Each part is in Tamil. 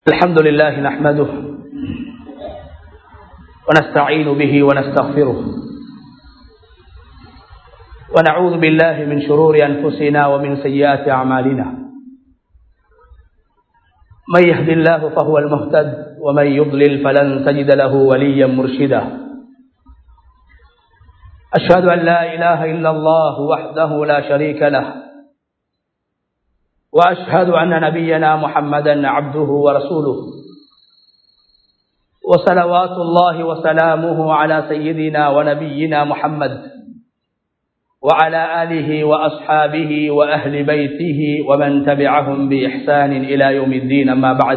الحمد لله نحمده ونستعين به ونستغفره ونعوذ بالله من شرور أنفسنا ومن سيئات أعمالنا من يهد الله فهو المهتد ومن يضلل فلن تجد له وليا مرشدا أشهد أن لا إله إلا الله وحده لا شريك له واشهد ان نبينا محمدا عبده ورسوله وصلوات الله وسلامه على سيدنا ونبينا محمد وعلى اله واصحابه واهل بيته ومن تبعهم باحسان الى يوم الدين اما بعد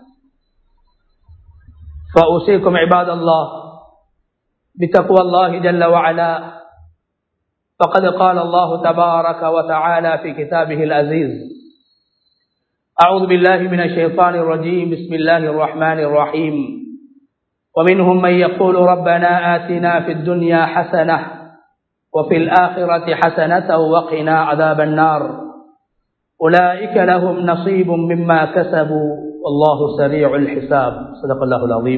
فاوصيكم عباد الله بتقوى الله جل وعلا فقد قال الله تبارك وتعالى في كتابه العزيز أعوذ بالله من الشيطان الرجيم بسم الله الرحمن الرحيم ومنهم من يقول ربنا آتنا في الدنيا حسنة وفي الآخرة حسنة وقنا عذاب النار أولئك لهم نصيب مما كسبوا والله سريع الحساب صدق الله العظيم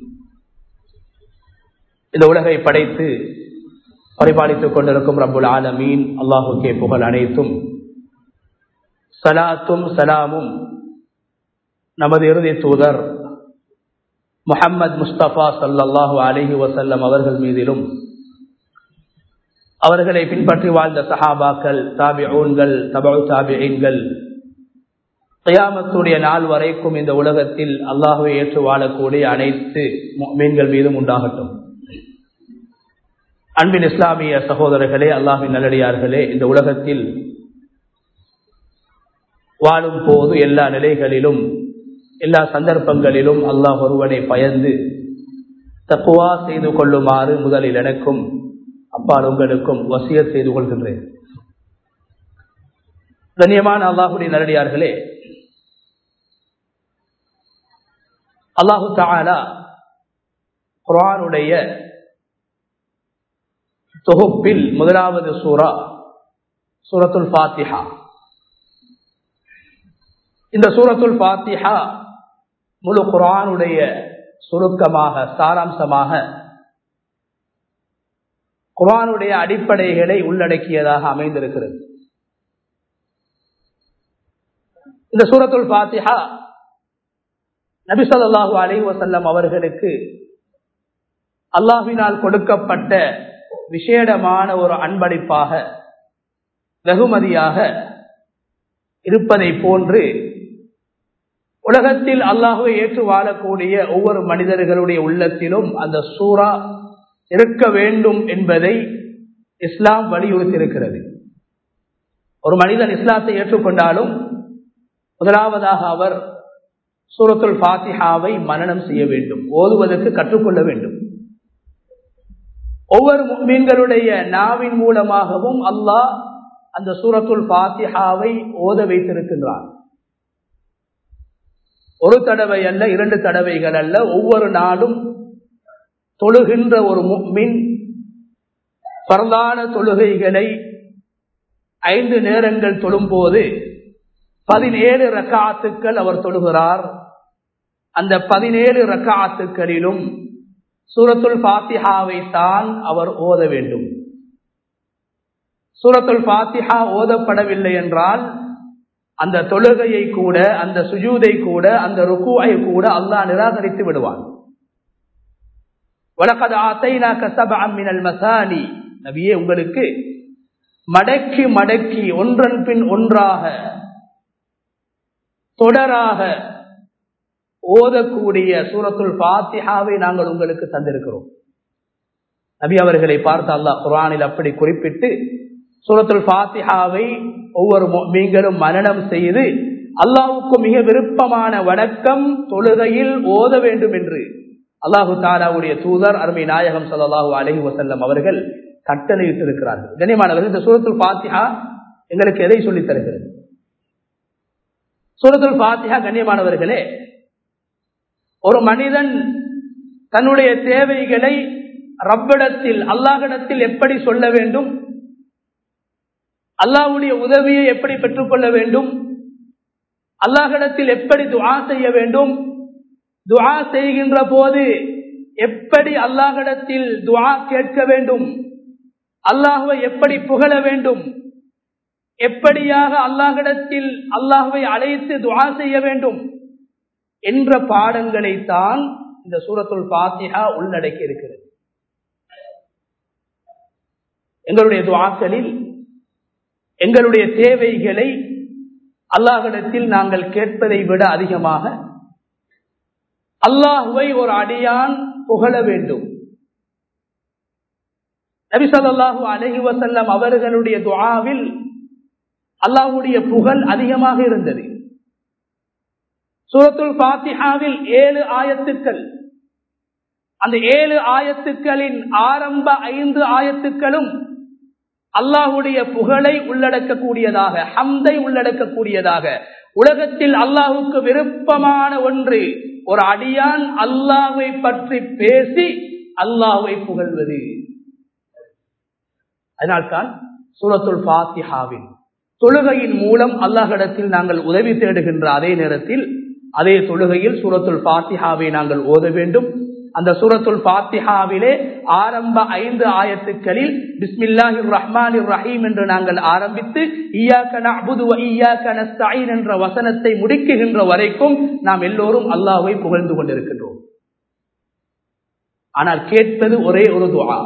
இந்த உலகை படைத்து பரிபாலித்துக் கொண்டிருக்கும் ரப்புல் ஆலமீன் அல்லாஹுக்கே புகழ் அனைத்தும் சலாத்தும் சலாமும் நமது இறுதி தூதர் முஹம்மது முஸ்தபா சல்லாஹூ அலஹி வசல்லம் அவர்கள் மீதிலும் அவர்களை பின்பற்றி வாழ்ந்த சஹாபாக்கள் தாபிஊன்கள் தபு தாபியன்கள் கயாமத்துடைய நாள் வரைக்கும் இந்த உலகத்தில் அல்லாஹுவை ஏற்று வாழக்கூடிய அனைத்து மீன்கள் மீதும் உண்டாகட்டும் அன்பின் இஸ்லாமிய சகோதரர்களே அல்லாஹின் நல்லடியார்களே இந்த உலகத்தில் வாழும் போது எல்லா நிலைகளிலும் எல்லா சந்தர்ப்பங்களிலும் அல்லாஹ் ஒருவனை பயந்து தப்புவா செய்து கொள்ளுமாறு முதலில் எனக்கும் அப்பால் உங்களுக்கும் வசிய செய்து கொள்கின்றேன் கண்ணியமான அல்லாஹுடைய நல்லடியார்களே அல்லாஹு தாலா குரானுடைய தொகுப்பில் முதலாவது சூரா சூரத்துல் ஃபாத்திஹா இந்த சூரத்துல் பாத்திஹா முழு குரானுடைய சுருக்கமாக சாராம்சமாக குரானுடைய அடிப்படைகளை உள்ளடக்கியதாக அமைந்திருக்கிறது இந்த சூரத்துல் பாத்திஹா நபிசல்லாஹு அலி வசல்லம் அவர்களுக்கு அல்லாஹினால் கொடுக்கப்பட்ட விசேடமான ஒரு அன்பளிப்பாக வெகுமதியாக இருப்பதை போன்று உலகத்தில் அல்லாஹுவை ஏற்று வாழக்கூடிய ஒவ்வொரு மனிதர்களுடைய உள்ளத்திலும் அந்த சூறா இருக்க வேண்டும் என்பதை இஸ்லாம் வலியுறுத்தியிருக்கிறது ஒரு மனிதன் இஸ்லாத்தை ஏற்றுக்கொண்டாலும் முதலாவதாக அவர் சூரத்துல் பாத்திஹாவை மனநம் செய்ய வேண்டும் ஓதுவதற்கு கற்றுக்கொள்ள வேண்டும் ஒவ்வொரு மீன்களுடைய நாவின் மூலமாகவும் அல்லாஹ் அந்த சூரத்துல் பாத்திஹாவை ஓத வைத்திருக்கின்றான் ஒரு தடவை அல்ல இரண்டு தடவைகள் அல்ல ஒவ்வொரு நாளும் தொழுகின்ற ஒரு மின் பரந்தான தொழுகைகளை ஐந்து நேரங்கள் தொழும்போது பதினேழு ரக்காத்துக்கள் அவர் தொழுகிறார் அந்த பதினேழு ரக்காத்துக்களிலும் சூரத்துல் பாத்திஹாவை தான் அவர் ஓத வேண்டும் சூரத்துல் பாத்திஹா ஓதப்படவில்லை என்றால் அந்த தொழுகையை கூட அந்த சுஜூதை கூட அந்த ருக்குவை கூட அல்லாஹ் நிராகரித்து விடுவான் வழக்கது ஆத்தைனா கசபினல் மசானி நபியே உங்களுக்கு மடக்கி மடக்கி ஒன்றன் பின் ஒன்றாக தொடராக ஓதக்கூடிய சூரத்துல் பாத்திஹாவை நாங்கள் உங்களுக்கு தந்திருக்கிறோம் நபி அவர்களை பார்த்து அல்லாஹ் குரானில் அப்படி குறிப்பிட்டு சூரத்துல் பாத்திஹாவை ஒவ்வொரு மீன்களும் மனநம் செய்து அல்லாவுக்கு மிக விருப்பமான வணக்கம் தொழுகையில் ஓத வேண்டும் என்று அல்லாஹு தாலாவுடைய தூதர் அருமை நாயகம் சல்லாஹூ அலஹி வசல்லம் அவர்கள் கட்டளையிட்டிருக்கிறார்கள் கண்ணியமானவர்கள் இந்த சூரத்துல் பாத்திஹா எங்களுக்கு எதை சொல்லித் தருகிறது சூரத்துல் பாத்திஹா கண்ணியமானவர்களே ஒரு மனிதன் தன்னுடைய தேவைகளை ரப்பிடத்தில் அல்லாஹிடத்தில் எப்படி சொல்ல வேண்டும் அல்லாஹ்வுடைய உதவியை எப்படி பெற்றுக்கொள்ள வேண்டும் அல்லாஹிடத்தில் எப்படி துஆ செய்ய வேண்டும் துஆ செய்கின்ற போது எப்படி அல்லாஹிடத்தில் துஆ கேட்க வேண்டும் அல்லாஹுவை எப்படி புகழ வேண்டும் எப்படியாக அல்லாஹிடத்தில் அல்லாஹுவை அழைத்து துஆ செய்ய வேண்டும் என்ற பாடங்களை தான் இந்த சூரத்துல் பாத்திஹா உள்ளடக்கி இருக்கிறது எங்களுடைய துவாக்களில் எங்களுடைய தேவைகளை அல்லாஹிடத்தில் நாங்கள் கேட்பதை விட அதிகமாக அல்லாஹுவை ஒரு அடியான் புகழ வேண்டும் நபிசல்லாஹு அலஹி வசல்லம் அவர்களுடைய துவாவில் அல்லாஹுடைய புகழ் அதிகமாக இருந்தது சூரத்துல் பாத்திஹாவில் ஏழு ஆயத்துக்கள் அந்த ஏழு ஆயத்துக்களின் ஆரம்ப ஐந்து ஆயத்துக்களும் அல்லாஹுடைய புகழை உள்ளடக்கக்கூடியதாக ஹம்தை உள்ளடக்கக்கூடியதாக உலகத்தில் அல்லாஹுக்கு விருப்பமான ஒன்று ஒரு அடியான் அல்லாஹை பற்றி பேசி அல்லாஹை புகழ்வது அதனால்தான் சூரத்துல் பாத்திஹாவின் தொழுகையின் மூலம் அல்லாஹிடத்தில் நாங்கள் உதவி தேடுகின்ற அதே நேரத்தில் அதே தொழுகையில் சூரத்துல் பாத்திஹாவை நாங்கள் ஓத வேண்டும் அந்த சூரத்துல் பாத்திஹாவிலே ஆரம்ப ஐந்து ஆயத்துக்களில் பிஸ்மில்லாஹி ரஹ்மான் ரஹீம் என்று நாங்கள் ஆரம்பித்து என்ற வசனத்தை முடிக்குகின்ற வரைக்கும் நாம் எல்லோரும் அல்லாஹை புகழ்ந்து கொண்டிருக்கின்றோம் ஆனால் கேட்பது ஒரே ஒரு துவா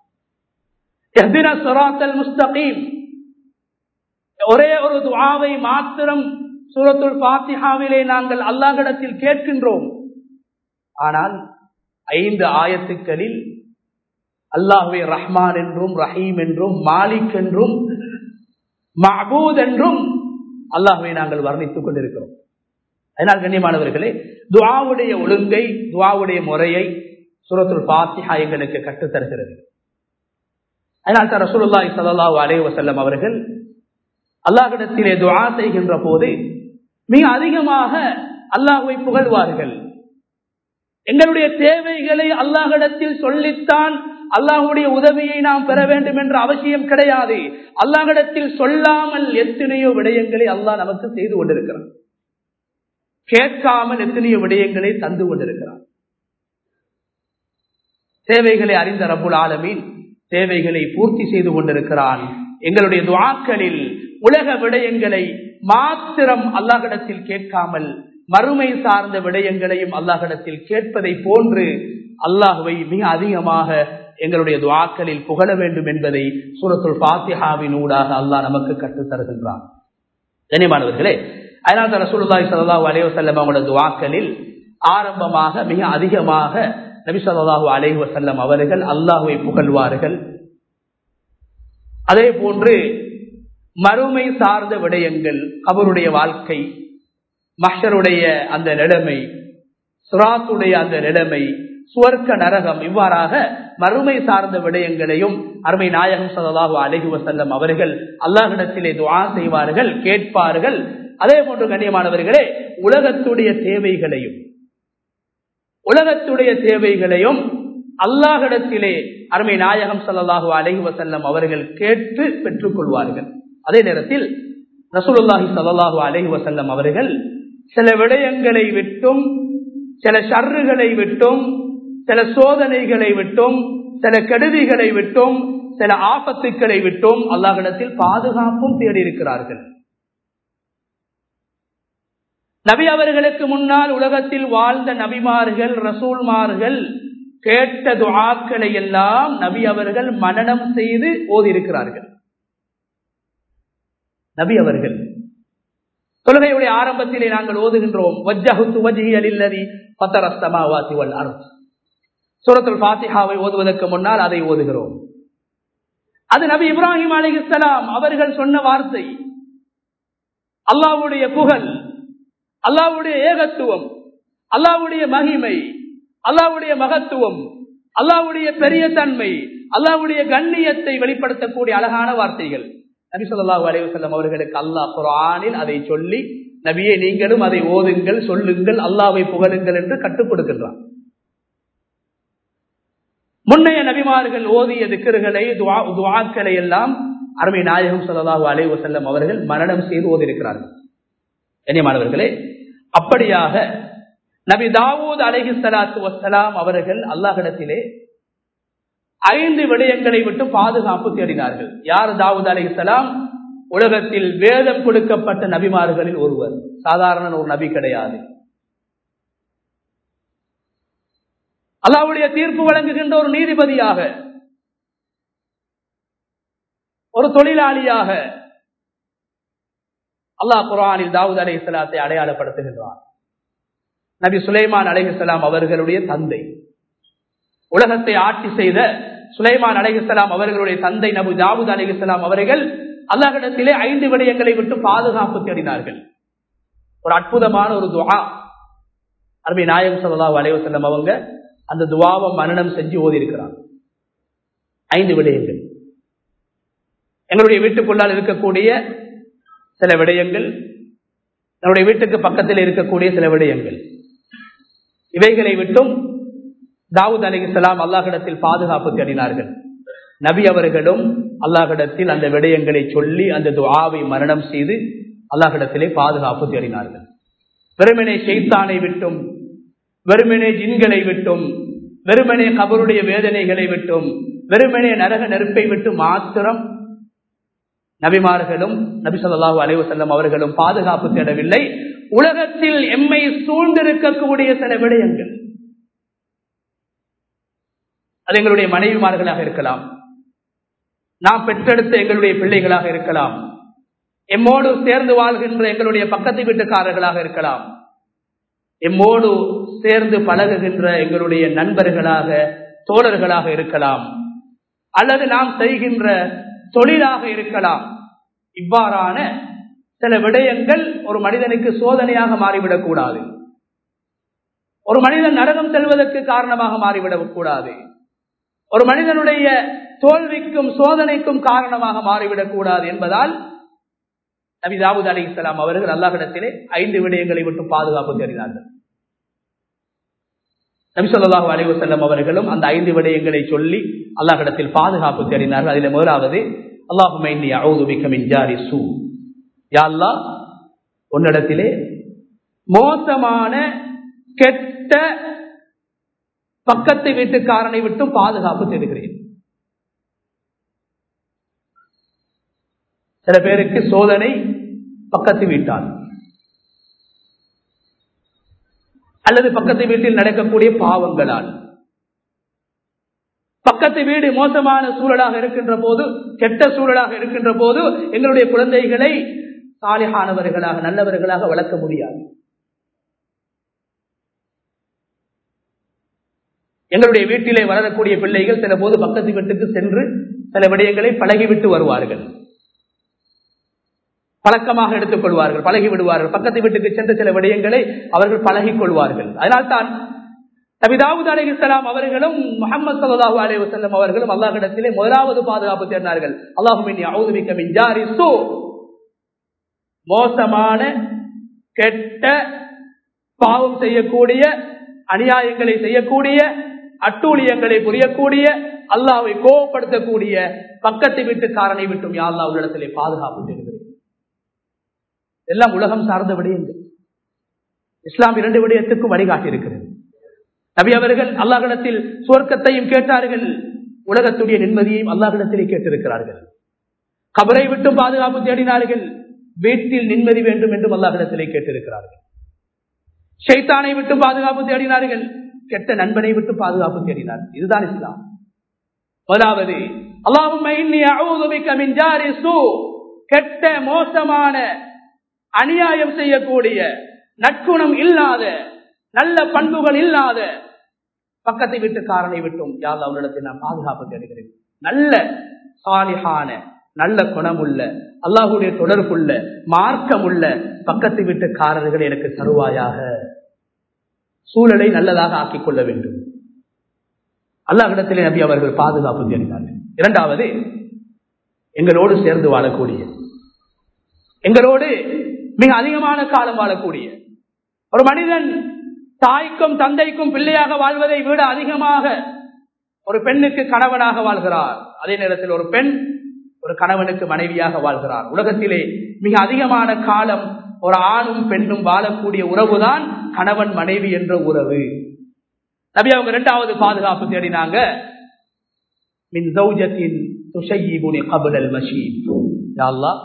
முஸ்தகீம் ஒரே ஒரு துவாவை மாத்திரம் சூரத்துல் பாத்திஹாவிலே நாங்கள் அல்லாஹிடத்தில் கேட்கின்றோம் ஆனால் ஐந்து ஆயத்துக்களில் அல்லாஹுவை ரஹ்மான் என்றும் ரஹீம் என்றும் மாலிக் என்றும் மஹபூத் என்றும் அல்லாஹுவை நாங்கள் வர்ணித்துக் கொண்டிருக்கிறோம் அதனால் கண்ணியமானவர்களே துவாவுடைய ஒழுங்கை துவாவுடைய முறையை சுரத்துல் பாத்திஹா எங்களுக்கு கற்றுத்தருகிறது அதனால் தான் ரசூலுல்லாஹி ஸல்லல்லாஹு அலைஹி வஸல்லம் அவர்கள் அல்லாஹ்விடத்திலே துஆ செய்கின்ற போது மிக அதிகமாக அல்லாஹ்வை புகழ்வார்கள் எங்களுடைய தேவைகளை அல்லாஹிடத்தில் சொல்லித்தான் அல்லாஹுடைய உதவியை நாம் பெற வேண்டும் என்ற அவசியம் கிடையாது அல்லாஹிடத்தில் சொல்லாமல் எத்தனையோ விடயங்களை அல்லாஹ் நமக்கு செய்து கொண்டிருக்கிறான் கேட்காமல் எத்தனையோ விடயங்களை தந்து கொண்டிருக்கிறான் தேவைகளை அறிந்த ரபுல் ஆலமீன் தேவைகளை பூர்த்தி செய்து கொண்டிருக்கிறான் எங்களுடைய துவாக்களில் உலக விடயங்களை மாத்திரம் அல்லாஹிடத்தில் கேட்காமல் மறுமை சார்ந்த விடயங்களையும் அல்லாஹிடத்தில் கேட்பதை போன்று அல்லாஹுவை மிக அதிகமாக எங்களுடைய துவாக்களில் புகழ வேண்டும் என்பதை சூரத்துல் பாத்திஹாவின் ஊடாக அல்லாஹ் நமக்கு கற்றுத் தருகின்றான் கனிமானவர்களே அதனால் தான் ரசூலுல்லாஹி ஸல்லல்லாஹு அலைஹி வஸல்லம் அவங்களோட துவாக்களில் ஆரம்பமாக மிக அதிகமாக நபி ஸல்லல்லாஹு அலைஹி வஸல்லம் அவர்கள் அல்லாஹ்வை புகழ்வார்கள் அதே போன்று மறுமை சார்ந்த விடயங்கள் அவருடைய வாழ்க்கை மஷருடைய அந்த நிலைமை சுராத்துடைய அந்த நிலைமை சுவர்க்க நரகம் இவ்வாறாக மறுமை சார்ந்த விடயங்களையும் அருமை நாயகம் சல்லாஹூ அலஹி வசல்லம் அவர்கள் அல்லாஹிடத்திலே துவா செய்வார்கள் கேட்பார்கள் அதே போன்று கண்ணியமானவர்களே உலகத்துடைய தேவைகளையும் உலகத்துடைய தேவைகளையும் அல்லாஹிடத்திலே அருமை நாயகம் சல்லாஹூ அலஹி வசல்லம் அவர்கள் கேட்டு பெற்றுக் கொள்வார்கள் அதே நேரத்தில் ரசூலுல்லாஹி சல்லாஹூ அலஹி வசல்லம் அவர்கள் சில விடயங்களை விட்டும் சில ஷர்றுகளை விட்டும் சில சோதனைகளை விட்டும் சில கெடுதிகளை விட்டும் சில ஆபத்துக்களை விட்டும் அல்லாஹிடத்தில் பாதுகாப்பும் தேடியிருக்கிறார்கள் நபி அவர்களுக்கு முன்னால் உலகத்தில் வாழ்ந்த நபிமார்கள் ரசூல்மார்கள் கேட்ட துஆக்களை எல்லாம் நபி அவர்கள் மனனம் செய்து ஓதியிருக்கிறார்கள் நபி அவர்கள் தொழுகையுடைய ஆரம்பத்திலே நாங்கள் ஓதுகின்றோம் சூரத்துல் பாத்திஹாவை ஓதுவதற்கு முன்னால் அதை ஓதுகிறோம் அது நபி இப்ராஹிம் அலி இஸ்லாம் அவர்கள் சொன்ன வார்த்தை அல்லாவுடைய புகழ் அல்லாவுடைய ஏகத்துவம் அல்லாவுடைய மகிமை அல்லாவுடைய மகத்துவம் அல்லாவுடைய பெரிய தன்மை அல்லாவுடைய கண்ணியத்தை வெளிப்படுத்தக்கூடிய அழகான வார்த்தைகள் நபி சொல்லாஹு அலைவசல்லம் அவர்களுக்கு அல்லாஹ் குரானில் அதை சொல்லி நபியை நீங்களும் அதை ஓதுங்கள் சொல்லுங்கள் அல்லாவை புகழுங்கள் என்று கற்றுக் கொடுக்கின்றான் முன்னைய நபிமார்கள் ஓதிய திக்கர்களை துவாக்களை எல்லாம் அருமை நாயகம் சொல்லலாஹு அலைவசல்லம் அவர்கள் மரணம் செய்து ஓதியிருக்கிறார்கள் கண்ணியமானவர்களே அப்படியாக நபி தாவூத் அலஹி சலாத்து வசலாம் அவர்கள் அல்லாஹிடத்திலே ஐந்து விடயங்களை விட்டு பாதுகாப்பு தேடினார்கள் யார் தாவூத் அலிசலாம் உலகத்தில் வேதம் கொடுக்கப்பட்ட நபிமார்களில் ஒருவர் சாதாரண ஒரு நபி கிடையாது அல்லாவுடைய தீர்ப்பு வழங்குகின்ற ஒரு நீதிபதியாக ஒரு தொழிலாளியாக அல்லாஹ் குரானில் தாவூத் அலி இஸ்லாத்தை அடையாளப்படுத்துகின்றார் நபி சுலைமான் அலைஹிஸ்லாம் அவர்களுடைய தந்தை உலகத்தை ஆட்சி செய்த சுலைமான் அலைஹிஸ்லாம் அவர்களுடைய தந்தை நபு தாவூத் அலிஹிஸ்லாம் அவர்கள் அல்லாஹிடத்திலே ஐந்து விடயங்களை விட்டு பாதுகாப்பு தேடினார்கள் ஒரு அற்புதமான ஒரு துவா அருமை நாயம் சல்லா அலைவசல்லம் அவங்க அந்த துவாவை மனநம் செஞ்சு ஓதி இருக்கிறாங்க ஐந்து விடயங்கள் எங்களுடைய வீட்டுக்குள்ளால் இருக்கக்கூடிய சில விடயங்கள் நம்முடைய வீட்டுக்கு பக்கத்தில் இருக்கக்கூடிய சில விடயங்கள் இவைகளை விட்டும் தாவூத் அலி இஸ்லாம் அல்லாஹிடத்தில் பாதுகாப்பு தேடினார்கள் நபி அவர்களும் அல்லாஹிடத்தில் அந்த விடயங்களை சொல்லி அந்த துவாவை மரணம் செய்து அல்லாஹிடத்திலே பாதுகாப்பு தேடினார்கள் வெறுமனே செய்தானை விட்டும் வெறுமனே ஜின்களை விட்டும் வெறுமனே கபருடைய வேதனைகளை விட்டும் வெறுமனே நரக நெருப்பை விட்டு மாத்திரம் நபிமார்களும் நபி சொல்லாஹு அலைவசல்லம் அவர்களும் பாதுகாப்பு தேடவில்லை உலகத்தில் எம்மை சூழ்ந்திருக்கக்கூடிய சில விடயங்கள் அது எங்களுடைய மனைவிமார்களாக இருக்கலாம் நாம் பெற்றெடுத்த எங்களுடைய பிள்ளைகளாக இருக்கலாம் எம்மோடு சேர்ந்து வாழ்கின்ற எங்களுடைய பக்கத்து வீட்டுக்காரர்களாக இருக்கலாம் எம்மோடு சேர்ந்து பழகுகின்ற எங்களுடைய நண்பர்களாக தோழர்களாக இருக்கலாம் அல்லது நாம் செய்கின்ற தொழிலாக இருக்கலாம் இவ்வாறான சில விடயங்கள் ஒரு மனிதனுக்கு சோதனையாக மாறிவிடக் கூடாது ஒரு மனிதன் நரகம் செல்வதற்கு காரணமாக மாறிவிடக் கூடாது ஒரு மனிதனுடைய தோல்விக்கும் சோதனைக்கும் காரணமாக மாறிவிடக் கூடாது என்பதால் நபி தாவூத் அலி இஸ்லாம் அவர்கள் அல்லாஹிடத்திலே ஐந்து விடயங்களை விட்டு பாதுகாப்பு தேடினார்கள் நபி சொல்லாஹு அலிவசல்லம் அவர்களும் அந்த ஐந்து விடயங்களை சொல்லி அல்லாஹிடத்தில் பாதுகாப்பு தேடினார்கள் அதில் முதலாவது அல்லாஹுமையாரி சூ யாழ்லா உன்னிடத்திலே மோசமான கெட்ட பக்கத்து வீட்டுக்காரனை விட்டும் பாதுகாப்பு தேடுகிறேன் சில பேருக்கு சோதனை பக்கத்து வீட்டால் அல்லது பக்கத்து வீட்டில் நடக்கக்கூடிய பாவங்களால் பக்கத்து வீடு மோசமான சூழலாக இருக்கின்ற போது கெட்ட சூழலாக இருக்கின்ற போது எங்களுடைய குழந்தைகளை சாலிகானவர்களாக நல்லவர்களாக வளர்க்க முடியாது எங்களுடைய வீட்டிலே வளரக்கூடிய பிள்ளைகள் சில போது பக்கத்து வீட்டுக்கு சென்று சில விடயங்களை பழகிவிட்டு வருவார்கள் பழக்கமாக எடுத்துக் கொள்வார்கள் பழகி விடுவார்கள் பக்கத்து வீட்டுக்கு சென்ற சில விடயங்களை அவர்கள் பழகிக் கொள்வார்கள் அதனால்தான் நபிதாவுத் அலி இஸ்லாம் அவர்களும் முகமது சல்லாஹூ அலி வசல்லம் அவர்களும் அல்லாஹிடத்திலே முதலாவது பாதுகாப்பு தேர்ந்தார்கள் அல்லாஹுமின் மோசமான கெட்ட பாவம் செய்யக்கூடிய அநியாயங்களை செய்யக்கூடிய அட்டூழியங்களை புரியக்கூடிய அல்லாவை கோவப்படுத்தக்கூடிய பக்கத்தை விட்டு காரனை விட்டும் யாழ்லா உள்ளிடத்திலே பாதுகாப்பு தேடுகிறேன் எல்லாம் உலகம் சார்ந்த விடயங்கள் இஸ்லாம் இரண்டு விடயத்துக்கும் வழிகாட்டி இருக்கிறது நபி அவர்கள் அல்லாஹிடத்தில் சுவர்க்கத்தையும் கேட்டார்கள் உலகத்துடைய நிம்மதியையும் அல்லாஹிடத்திலே கேட்டிருக்கிறார்கள் கபரை விட்டும் பாதுகாப்பு தேடினார்கள் வீட்டில் நிம்மதி வேண்டும் என்றும் அல்லாஹிடத்திலே கேட்டிருக்கிறார்கள் ஷைத்தானை விட்டு பாதுகாப்பு தேடினார்கள் கெட்ட நண்பனை விட்டு பாதுகாப்பு தேடினார் இதுதான் இஸ்லாம் முதலாவது கெட்ட மோசமான அநியாயம் செய்யக்கூடிய நற்குணம் இல்லாத நல்ல பண்புகள் இல்லாத பக்கத்தை விட்டு காரனை விட்டும் யாழ் அவரிடத்தில் நான் பாதுகாப்பு தேடுகிறேன் நல்ல சாலிகான நல்ல குணமுள்ள அல்லாஹுடைய தொடர்புள்ள மார்க்கமுள்ள பக்கத்து வீட்டுக்காரர்கள் எனக்கு தருவாயாக சூழலை நல்லதாக ஆக்கிக் கொள்ள வேண்டும் அல்லாஹிடத்திலே நபி அவர்கள் பாதுகாப்பு தேடினார்கள் இரண்டாவது எங்களோடு சேர்ந்து வாழக்கூடிய எங்களோடு மிக அதிகமான காலம் வாழக்கூடிய ஒரு மனிதன் தாய்க்கும் தந்தைக்கும் பிள்ளையாக வாழ்வதை விட அதிகமாக ஒரு பெண்ணுக்கு கணவனாக வாழ்கிறார் அதே நேரத்தில் ஒரு பெண் ஒரு கணவனுக்கு மனைவியாக வாழ்கிறார் உலகத்திலே மிக அதிகமான காலம் ஒரு ஆணும் பெண்ணும் வாழக்கூடிய உறவுதான் கணவன் மனைவி என்ற உறவு நபி அவங்க இரண்டாவது பாதுகாப்பு தேடினாங்க மின் சௌஜத்தின் துஷையிபுனி கபுலல் மஷீத் அல்லாஹ்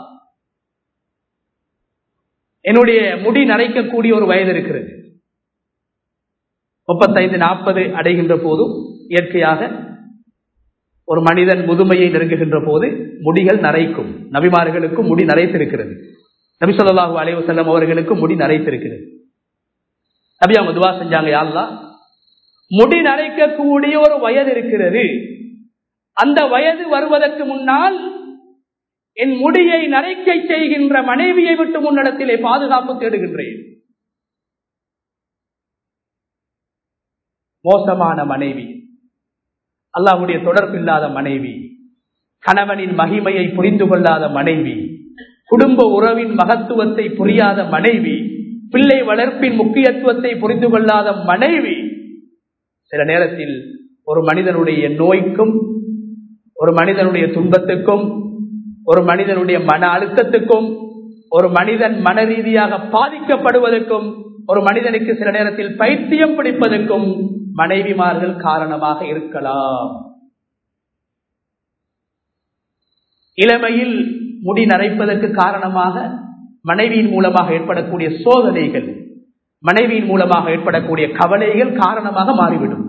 என்னுடைய முடி நரைக்கக்கூடிய ஒரு வயது இருக்கிறது முப்பத்தைந்து நாற்பது அடைகின்ற போதும் இயற்கையாக ஒரு மனிதன் முதுமையை நெருங்குகின்ற போது முடிகள் நரைக்கும் நபிமார்களுக்கும் முடி நரைத்திருக்கிறது நபி சொல்லாஹு அலைவு செல்லம் அவர்களுக்கு முடி நரைத்திருக்கிறது நபி அவங்க துவா செஞ்சாங்க யாழ்லா முடி நரைக்கக்கூடிய ஒரு வயது இருக்கிறது அந்த வயது வருவதற்கு முன்னால் என் முடியை நரைக்க செய்கின்ற மனைவியை விட்டு முன்னிடத்திலே பாதுகாப்பு தேடுகின்றேன் மோசமான மனைவி அல்லாஹுடைய தொடர்பில்லாத மனைவி கணவனின் மகிமையை புரிந்து கொள்ளாத மனைவி குடும்ப உறவின் மகத்துவத்தை புரியாத மனைவி பிள்ளை வளர்ப்பின் முக்கியத்துவத்தை புரிந்து கொள்ளாத மனைவி சில நேரத்தில் ஒரு மனிதனுடைய நோய்க்கும் ஒரு மனிதனுடைய துன்பத்துக்கும் ஒரு மனிதனுடைய மன அழுத்தத்துக்கும் ஒரு மனிதன் மன ரீதியாக பாதிக்கப்படுவதற்கும் ஒரு மனிதனுக்கு சில நேரத்தில் பைத்தியம் பிடிப்பதற்கும் மனைவிமார்கள் காரணமாக இருக்கலாம் இளமையில் முடி நரைப்பதற்கு காரணமாக மனைவியின் மூலமாக ஏற்படக்கூடிய சோதனைகள் மனைவியின் மூலமாக ஏற்படக்கூடிய கவலைகள் காரணமாக மாறிவிடும்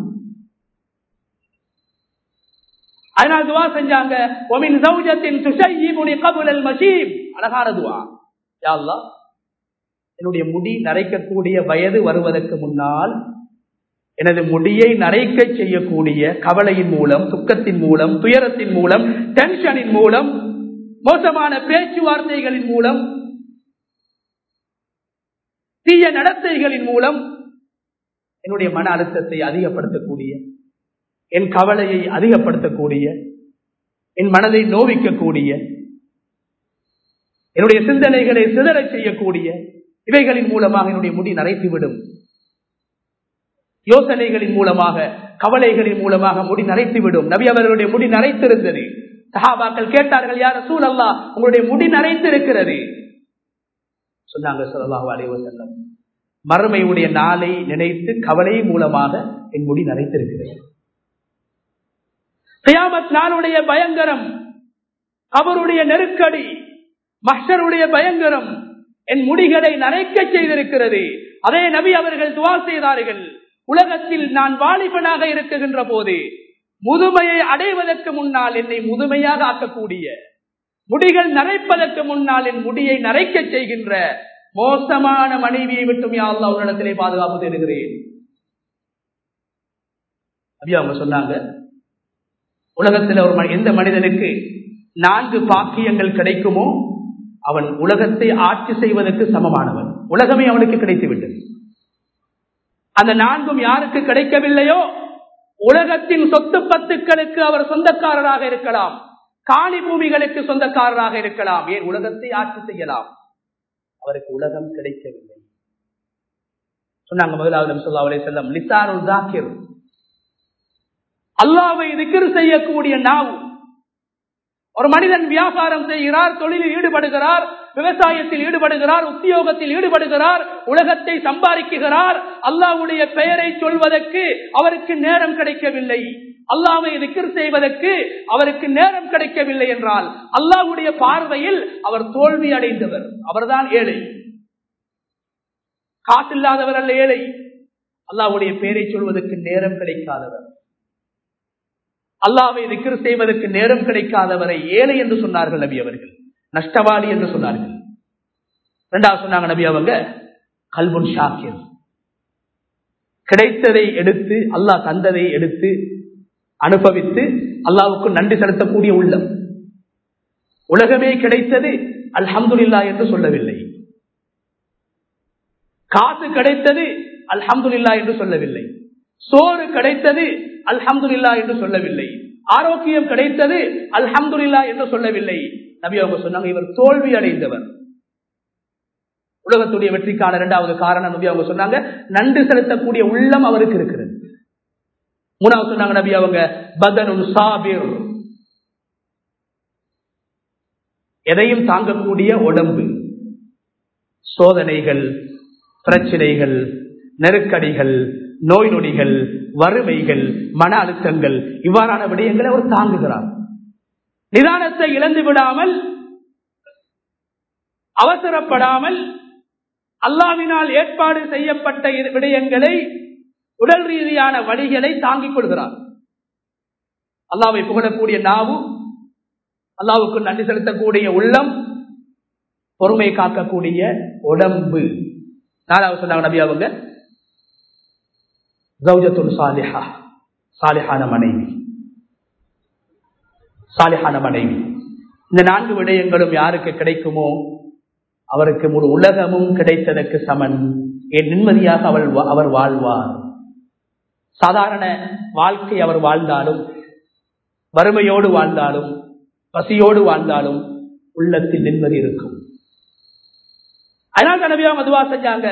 அதனால் துவா செஞ்சாங்க ஒமின் சௌஜத்தின் துஷையிபுனி கபுலல் மஷீப் அழகான துவா யா அல்லாஹ் என்னுடைய முடி நரைக்கக்கூடிய வயது வருவதற்கு முன்னால் எனது முடியை நரைக்க செய்யக்கூடிய கவலையின் மூலம் துக்கத்தின் மூலம் துயரத்தின் மூலம் டென்ஷனின் மூலம் மோசமான பேச்சுவார்த்தைகளின் மூலம் தீய நடத்தைகளின் மூலம் என்னுடைய மன அழுத்தத்தை அதிகப்படுத்தக்கூடிய என் கவலையை அதிகப்படுத்தக்கூடிய என் மனதை நோவிக்கக்கூடிய என்னுடைய சிந்தனைகளை சிதறச் செய்யக்கூடிய இவைகளின் மூலமாக என்னுடைய முடி நரைத்துவிடும் யோசனைகளின் மூலமாக கவலைகளின் மூலமாக முடி நரைத்துவிடும் நபி அவர்களுடைய முடி நரைத்திருந்தது சஹாபாக்கள் கேட்டார்கள் யார சூழல்லா உங்களுடைய முடி நரைத்திருக்கிறது சொன்னாங்க சொல்லலாஹு அலைவ செல்லம் மறுமையுடைய நாளை நினைத்து கவலை மூலமாக என் முடி நரைத்திருக்கிறது கியாமத் நாளுடைய பயங்கரம் அவருடைய நெருக்கடி மஷருடைய பயங்கரம் என் முடிகளை நரைக்க செய்திருக்கிறது அதே நபி அவர்கள் துவா செய்தார்கள் உலகத்தில் நான் வாலிபனாக இருக்குகின்ற போது முதுமையை அடைவதற்கு முன்னால் என்னை முதுமையாக ஆக்கக்கூடிய முடிகள் நரைப்பதற்கு முன்னால் என் முடியை நரைக்க செய்கின்ற மோசமான மனைவியை விட்டும் யாழ்லா உன்னிடத்திலே பாதுகாப்பு தேடுகிறேன் அப்படியே அவங்க சொன்னாங்க உலகத்தில் ஒரு எந்த மனிதனுக்கு நான்கு பாக்கியங்கள் கிடைக்குமோ அவன் உலகத்தை ஆட்சி செய்வதற்கு சமமானவன் உலகமே அவனுக்கு கிடைத்து விட்டது அந்த நான்கும் யாருக்கு கிடைக்கவில்லையோ உலகத்தின் சொத்து பத்துக்களுக்கு அவர் சொந்தக்காரராக இருக்கலாம் காணி பூமிகளுக்கு சொந்தக்காரராக இருக்கலாம் ஏன் உலகத்தை ஆட்சி செய்யலாம் அவருக்கு உலகம் கிடைக்கவில்லை சொன்னாங்க முதலாவது சொல்லா அலே செல்லம் லிசாருல் ஜாக்கிர் அல்லாவை திக்ர் செய்யக்கூடிய நாவு ஒரு மனிதன் வியாபாரம் செய்கிறார் தொழிலில் ஈடுபடுகிறார் விவசாயத்தில் ஈடுபடுகிறார் உத்தியோகத்தில் ஈடுபடுகிறார் உலகத்தை சம்பாதிக்குகிறார் அல்லாவுடைய பெயரை சொல்வதற்கு அவருக்கு நேரம் கிடைக்கவில்லை அல்லாவை திக்ர் செய்வதற்கு அவருக்கு நேரம் கிடைக்கவில்லை என்றால் அல்லாவுடைய பார்வையில் அவர் தோல்வி அடைந்தவர் அவர்தான் ஏழை காசில்லாதவர் அல்ல ஏழை அல்லாவுடைய பெயரை சொல்வதற்கு நேரம் கிடைக்காதவர் அல்லாவை திக்ர் செய்வதற்கு நேரம் கிடைக்காதவரை ஏழை என்று சொன்னார்கள் நபி அவர்கள் நஷ்டவாளி என்று சொன்னார்கள் இரண்டாவது சொன்னாங்க நபி அவங்க கல்புன் ஷாக்கிர் கிடைத்ததை எடுத்து அல்லாஹ் தந்ததை எடுத்து அனுபவித்து அல்லாவுக்கு நன்றி செலுத்தக்கூடிய உள்ளம் உலகமே கிடைத்தது அல்ஹம்துல்லா என்று சொல்லவில்லை காசு கிடைத்தது அல்ஹம்துல்லா என்று சொல்லவில்லை சோறு கிடைத்தது அல்ஹம்துல்லா என்று சொல்லவில்லை ஆரோக்கியம் கிடைத்தது அல்ஹம்துல்லா என்று சொல்லவில்லை நபி அவங்க சொன்னாங்க இவர் தோல்வி அடைந்தவர் உலகத்துடைய வெற்றிக்கான இரண்டாவது காரணம் நபி அவங்க சொன்னாங்க நன்றி செலுத்தக்கூடிய உள்ளம் அவருக்கு இருக்கிறது மூணாவது சொன்னாங்க நபி அவங்க பதனுல் சாபிர் எதையும் தாங்கக்கூடிய உடம்பு சோதனைகள் பிரச்சனைகள் நெருக்கடிகள் நோய் நொடிகள் வறுமைகள் மன அழுத்தங்கள் இவ்வாறான விடயங்களை அவர் தாங்குகிறார் நிதானத்தை இழந்து விடாமல் அவசரப்படாமல் அல்லாவினால் ஏற்பாடு செய்யப்பட்ட விடயங்களை உடல் ரீதியான வழிகளை தாங்கிக் கொள்கிறார் அல்லாவை புகழக்கூடிய நாவு அல்லாவுக்கு நன்றி செலுத்தக்கூடிய உள்ளம் பொறுமை காக்கக்கூடிய உடம்பு நாலாவது சொன்னாங்க நபி அவங்க கௌஜத்துல் சாலிஹா சாலிஹான மனைவி சாலிஹான மனைவி இந்த நான்கு விடயங்களும் யாருக்கு கிடைக்குமோ அவருக்கு முழு உலகமும் கிடைத்ததற்கு சமன் என் நிம்மதியாக அவள் அவர் வாழ்வார் சாதாரண வாழ்க்கை அவர் வாழ்ந்தாலும் வறுமையோடு வாழ்ந்தாலும் பசியோடு வாழ்ந்தாலும் உள்ளத்தில் நிம்மதி இருக்கும் அதனால் நபியா மதுவா செஞ்சாங்க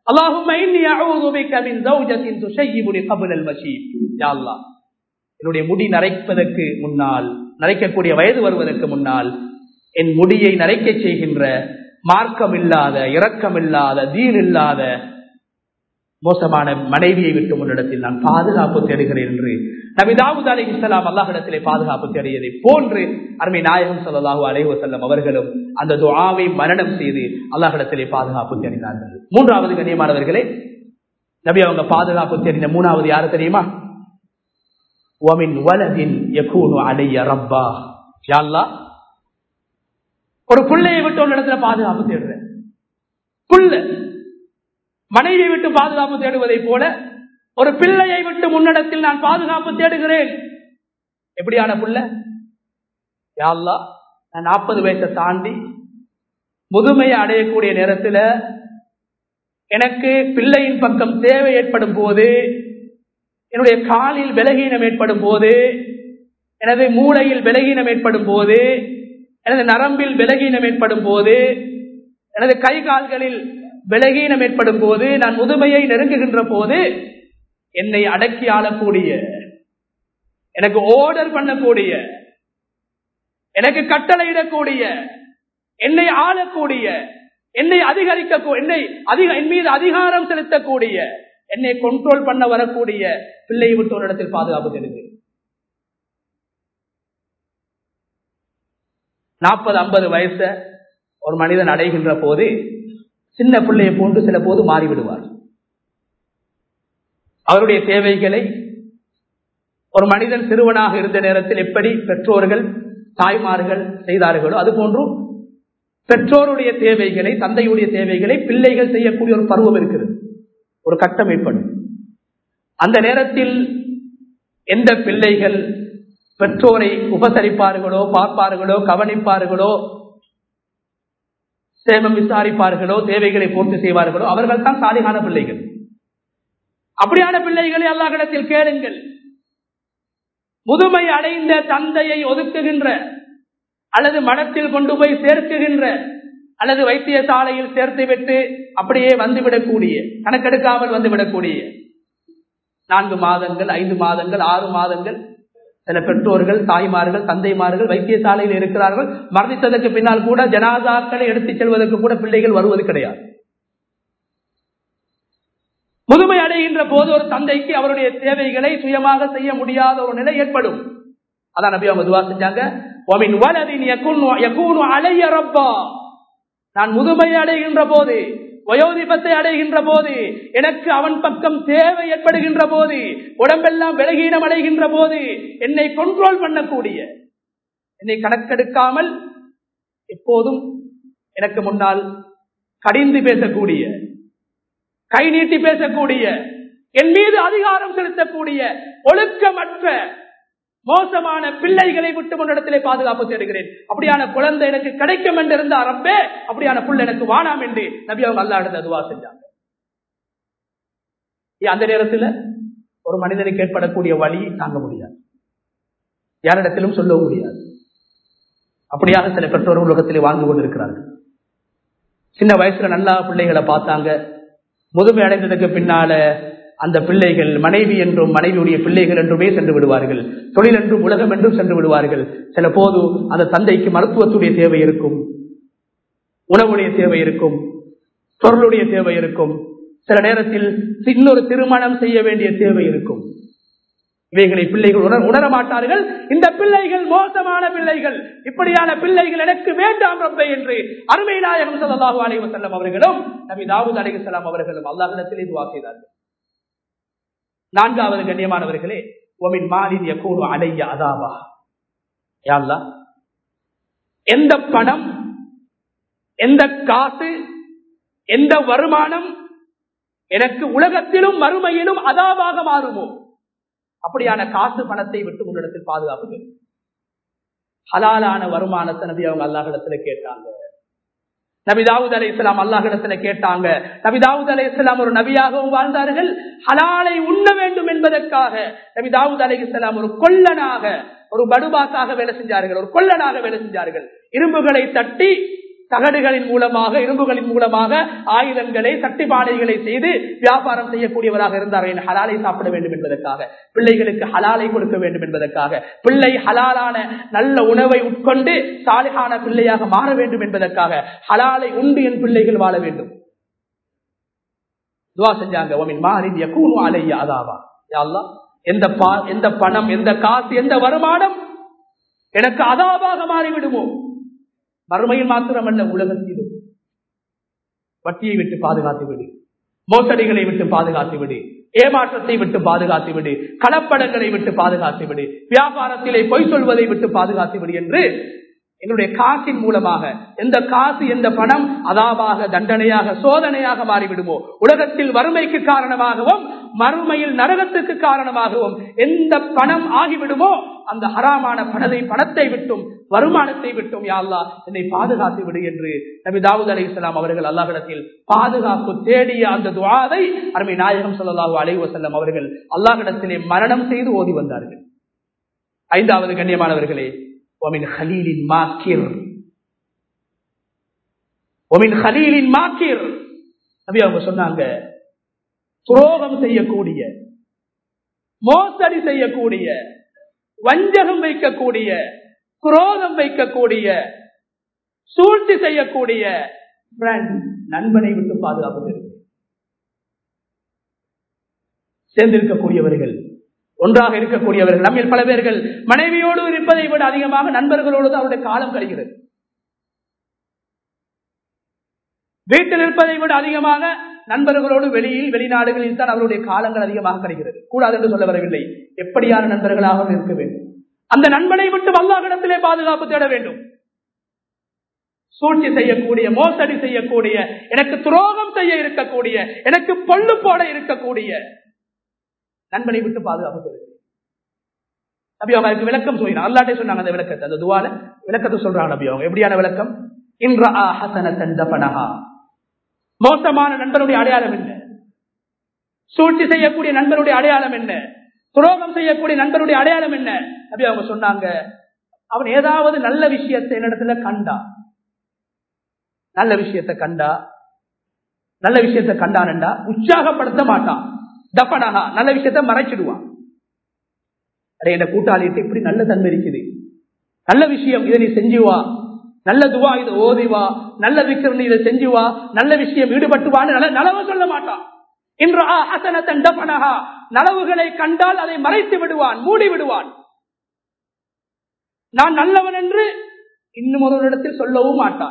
என்னுடைய முடி நரைப்பதற்கு முன்னால் நரைக்கக்கூடிய வயது வருவதற்கு முன்னால் என் முடியை நரைக்க செய்கின்ற மார்க்கம் இல்லாத இரக்கம் இல்லாத தீன் இல்லாத மோசமான மனைவியை விட்டு முன்னிடத்தில் நான் பாதுகாப்பு தேடுகிறேன் என்று நபி தாவூத் அலி இஸ்லாம் அல்லாஹிடத்திலே பாதுகாப்பு தேடியதை போன்று அருமை நாயகம் சொல்லலாஹு அலைஹு செல்லம் அவர்களும் அந்த துஆவை மரணம் செய்து அல்லாஹிடத்திலே பாதுகாப்பு தேடினார்கள் மூன்றாவது கண்ணியமானவர்களே நபி அவங்க பாதுகாப்பு தேடின மூணாவது யாரு தெரியுமா ஒமின் வலதின் யகூனு அலைய ரப்பா யாழ்லா ஒரு பிள்ளையை விட்டு ஒரு இடத்துல பாதுகாப்பு தேடுறேன் புள்ள மனைவியை விட்டு பாதுகாப்பு தேடுவதை போல ஒரு பிள்ளையை விட்டு முன்னிடத்தில் நான் பாதுகாப்பு தேடுகிறேன் எப்படியான புள்ள யாழ்லா நான் நாற்பது வயசை தாண்டி முதுமையை அடையக்கூடிய நேரத்தில் எனக்கு பிள்ளையின் பக்கம் தேவை ஏற்படும் போது என்னுடைய காலில் விலகீனம் ஏற்படும் போது எனது மூளையில் விலகீனம் ஏற்படும் போது எனது நரம்பில் விலகீனம் ஏற்படும் போது எனது கை கால்களில் விலகீனம் ஏற்படும் போது நான் முதுமையை நெருங்குகின்ற போது என்னை அடக்கி ஆளக்கூடிய எனக்கு ஓர்டர் பண்ணக்கூடிய எனக்கு கட்டளையிடக்கூடிய என்னை ஆளக்கூடிய என்னை அதிகரிக்க என்னை அதிக என் மீது அதிகாரம் செலுத்தக்கூடிய என்னை கண்ட்ரோல் பண்ண வரக்கூடிய பிள்ளையை விட்டு ஒரு இடத்தில் பாதுகாப்பு தெரிந்து நாற்பது ஐம்பது வயச ஒரு மனிதன் அடைகின்ற போது சின்ன பிள்ளையை போன்று சில போது மாறிவிடுவார் அவருடைய தேவைகளை ஒரு மனிதன் சிறுவனாக இருந்த நேரத்தில் எப்படி பெற்றோர்கள் தாய்மார்கள் செய்தார்களோ அது போன்றும் பெற்றோருடைய தேவைகளை தந்தையுடைய தேவைகளை பிள்ளைகள் செய்யக்கூடிய ஒரு பருவம் இருக்கிறது ஒரு கட்டம் ஏற்படும் அந்த நேரத்தில் எந்த பிள்ளைகள் பெற்றோரை உபசரிப்பார்களோ பார்ப்பார்களோ கவனிப்பார்களோ சேமம் விசாரிப்பார்களோ தேவைகளை பூர்த்தி செய்வார்களோ அவர்கள் தான் சாலிகான பிள்ளைகள் அப்படியான பிள்ளைகளை அல்லாஹிடத்தில் கேளுங்கள் முதுமை அடைந்த தந்தையை ஒதுக்குகின்ற அல்லது மடத்தில் கொண்டு போய் சேர்க்குகின்ற அல்லது வைத்தியசாலையில் சேர்த்து விட்டு அப்படியே வந்துவிடக்கூடிய கணக்கெடுக்காமல் வந்துவிடக்கூடிய நான்கு மாதங்கள் ஐந்து மாதங்கள் ஆறு மாதங்கள் சில பெற்றோர்கள் தாய்மார்கள் தந்தைமார்கள் வைத்தியசாலையில் இருக்கிறார்கள் மரணித்ததற்கு பின்னால் கூட ஜனாதாக்களை எடுத்துச் செல்வதற்கு கூட பிள்ளைகள் வருவது கிடையாது முதுமை அடைகின்ற போது ஒரு தந்தைக்கு அவருடைய தேவைகளை சுயமாக செய்ய முடியாத ஒரு நிலை ஏற்படும் அதான் நபி அவங்க துவா செஞ்சாங்க அலைய ரப்பா நான் முதுமை அடைகின்ற போது வயோதிபத்தை அடைகின்ற போது எனக்கு அவன் பக்கம் தேவை ஏற்படுகின்ற போது உடம்பெல்லாம் விலகீனம் அடைகின்ற போது என்னை கண்ட்ரோல் பண்ணக்கூடிய என்னை கணக்கெடுக்காமல் எப்போதும் எனக்கு முன்னால் கடிந்து பேசக்கூடிய கை நீட்டி பேசக்கூடிய என் மீது அதிகாரம் செலுத்தக்கூடிய ஒழுக்கமற்ற மோசமான பிள்ளைகளை விட்டு முன்னிடத்திலே பாதுகாப்பு தேடுகிறேன் அப்படியான குழந்தை எனக்கு கிடைக்கும் என்று இருந்த அரப்பே அப்படியான புள்ள எனக்கு வானாம் என்று நபி அவங்க அல்லா எடுத்து அதுவா செஞ்சாங்க அந்த நேரத்தில் ஒரு மனிதனுக்கு ஏற்படக்கூடிய வழி தாங்க முடியாது யாரிடத்திலும் சொல்ல முடியாது அப்படியாக சில பெற்றோர் உலகத்திலே வாழ்ந்து கொண்டிருக்கிறார்கள் சின்ன வயசுல நல்லா பிள்ளைகளை பார்த்தாங்க முதுமை அடைந்ததுக்கு பின்னால அந்த பிள்ளைகள் மனைவி என்றும் மனைவியுடைய பிள்ளைகள் என்றுமே சென்று விடுவார்கள் தொழில் என்றும் உலகம் என்றும் சென்று விடுவார்கள் சில போது அந்த தந்தைக்கு மருத்துவத்துடைய தேவை இருக்கும் உணவுடைய தேவை இருக்கும் பொருளுடைய தேவை இருக்கும் சில நேரத்தில் இன்னொரு திருமணம் செய்ய வேண்டிய தேவை இருக்கும் இவைகளை பிள்ளைகள் உணர உணர மாட்டார்கள் இந்த பிள்ளைகள் மோசமான பிள்ளைகள் இப்படியான பிள்ளைகள் எனக்கு வேண்டாம் ரப்பை என்று அருமை நாயகம் சல்லாஹூ அலி வசல்லம் அவர்களும் நபி தாவூத் அலிகலாம் அவர்களும் அல்லாஹிடத்தில் இதுவா செய்தார்கள் நான்காவது கண்ணியமானவர்களே ஒமின் மாலின் யகூனு அலைய அதாவா யாழ்லா எந்த பணம் எந்த காசு எந்த வருமானம் எனக்கு உலகத்திலும் மறுமையிலும் அதாவாக மாறுமோ அப்படியான காசு பணத்தை விட்டு உன்னிடத்தில் பாதுகாப்பு ஹலாலான வருமானத்தை நபி அவங்க அல்லாஹிடத்துல கேட்டாங்க நபி தாவூத் அலி இஸ்லாம் அல்லாஹிடத்துல கேட்டாங்க நபி தாவூத் அலி இஸ்லாம் ஒரு நபியாகவும் வாழ்ந்தார்கள் ஹலாலை உண்ண வேண்டும் என்பதற்காக நபி தாவூத் அலி இஸ்லாம் ஒரு கொல்லனாக ஒரு படுபாசாக வேலை செஞ்சார்கள் ஒரு கொல்லனாக வேலை செஞ்சார்கள் இரும்புகளை தட்டி தகடுகளின் மூலமாக இரும்புகளின் மூலமாக ஆயுதங்களை சட்டிப்பானைகளை செய்து வியாபாரம் செய்யக்கூடியவராக இருந்தார்கள் ஹலாலை சாப்பிட வேண்டும் என்பதற்காக பிள்ளைகளுக்கு ஹலாலை கொடுக்க வேண்டும் என்பதற்காக பிள்ளை ஹலாலான நல்ல உணவை உட்கொண்டு சாலிகான பிள்ளையாக மாற வேண்டும் என்பதற்காக ஹலாலை உண்டு என் பிள்ளைகள் வாழ வேண்டும் துவா செஞ்சாங்க ஒமின் மாறின் யகூனு அலைய அதாவா யாழ்லா எந்த பா எந்த பணம் எந்த காசு எந்த வருமானம் எனக்கு அதாவாக மாறிவிடுமோ மறுமையில் மாத்திரமல்ல உலகத்திலும் வட்டியை விட்டு பாதுகாத்து விடு மோசடிகளை விட்டு பாதுகாத்து விடு ஏமாற்றத்தை விட்டு பாதுகாத்து விடு கலப்படங்களை விட்டு பாதுகாத்து விடு வியாபாரத்திலே பொய் சொல்வதை விட்டு பாதுகாத்து விடு என்று எங்களுடைய காசின் மூலமாக எந்த காசு எந்த பணம் அதாவாக தண்டனையாக சோதனையாக மாறிவிடுமோ உலகத்தில் வறுமைக்கு காரணமாகவும் மறுமையில் நரகத்துக்கு காரணமாகவும் எந்த பணம் ஆகிவிடுமோ அந்த ஹராமான பணத்தை பணத்தை விட்டும் வருமானத்தை விட்டும் யாழ்லா என்னை பாதுகாத்து விடு என்று நபி தாவூத் அலி இஸ்லாம் அவர்கள் அல்லாஹிடத்தில் பாதுகாப்பு தேடிய அந்த துவாதை அருமை நாயகம் சொல்லலாஹு அலி வசல்லம் அவர்கள் அல்லாஹிடத்திலே மரணம் செய்து ஓதி வந்தார்கள் ஐந்தாவது கண்ணியமானவர்களே ஒமின் ஹலீலின் மாக்கிர் ஒமின் ஹலீலின் மாக்கிர் நபி அவங்க சொன்னாங்க துரோகம் செய்யக்கூடிய மோசடி செய்யக்கூடிய வஞ்சகம் வைக்கக்கூடிய குரோதம் வைக்கக்கூடிய சூழ்ச்சி செய்யக்கூடிய நண்பனை விட்டு பாதுகாப்பு சேர்ந்திருக்கக்கூடியவர்கள் ஒன்றாக இருக்கக்கூடியவர்கள் நம்மில் பல பேர்கள் மனைவியோடு இருப்பதை விட அதிகமாக நண்பர்களோடு தான் அவருடைய காலம் கழிகிறது வீட்டில் இருப்பதை விட அதிகமாக நண்பர்களோடு வெளியில் வெளிநாடுகளில் தான் அவருடைய காலங்கள் அதிகமாக கிடைக்கிறது கூடாது என்று சொல்ல வரவில்லை எப்படியான நண்பர்களாக இருக்க வேண்டும் அந்த நண்பனை விட்டு வல்லாகடத்திலே பாதுகாப்பு தேட வேண்டும் சூழ்ச்சி செய்யக்கூடிய மோசடி செய்யக்கூடிய எனக்கு துரோகம் செய்ய இருக்கக்கூடிய எனக்கு பொல்லு போட இருக்கக்கூடிய நண்பனை விட்டு பாதுகாப்பு தேடுகிறேன் நபி அவங்க அதுக்கு விளக்கம் சொல்கிறாங்க அல்லாட்டே சொன்னாங்க அந்த விளக்கத்தை அந்த துவால விளக்கத்தை சொல்றாங்க நபி அவங்க எப்படியான விளக்கம் இன்றா ஹசனத்தன் தபனஹா மோசமான நண்பனுடைய அடையாளம் என்ன சூழ்ச்சி செய்யக்கூடிய நண்பனுடைய அடையாளம் என்ன துரோகம் செய்யக்கூடிய நண்பனுடைய அடையாளம் என்ன அப்படி அவங்க சொன்னாங்க அவன் ஏதாவது நல்ல விஷயத்தை என்னிடத்துல கண்டா நல்ல விஷயத்தை கண்டா நல்ல விஷயத்தை கண்டானண்டா உற்சாகப்படுத்த மாட்டான் தப்பனாகா நல்ல விஷயத்தை மறைச்சிடுவான் அடே என்ன கூட்டாளிட்டு இப்படி நல்ல தன்மை இருக்குது நல்ல விஷயம் இதை நீ செஞ்சுவா நல்ல துவா இதை ஓதிவா நல்ல விக்கிரம் இதை செஞ்சுவா நல்ல விஷயம் ஈடுபட்டுவான்னு நல்ல நலவு சொல்ல மாட்டான் இன்று ஹசனத்தன் டபனஹா நலவுகளை கண்டால் அதை மறைத்து விடுவான் மூடி விடுவான் நான் நல்லவன் என்று இன்னும் ஒரு இடத்தில் சொல்லவும் மாட்டான்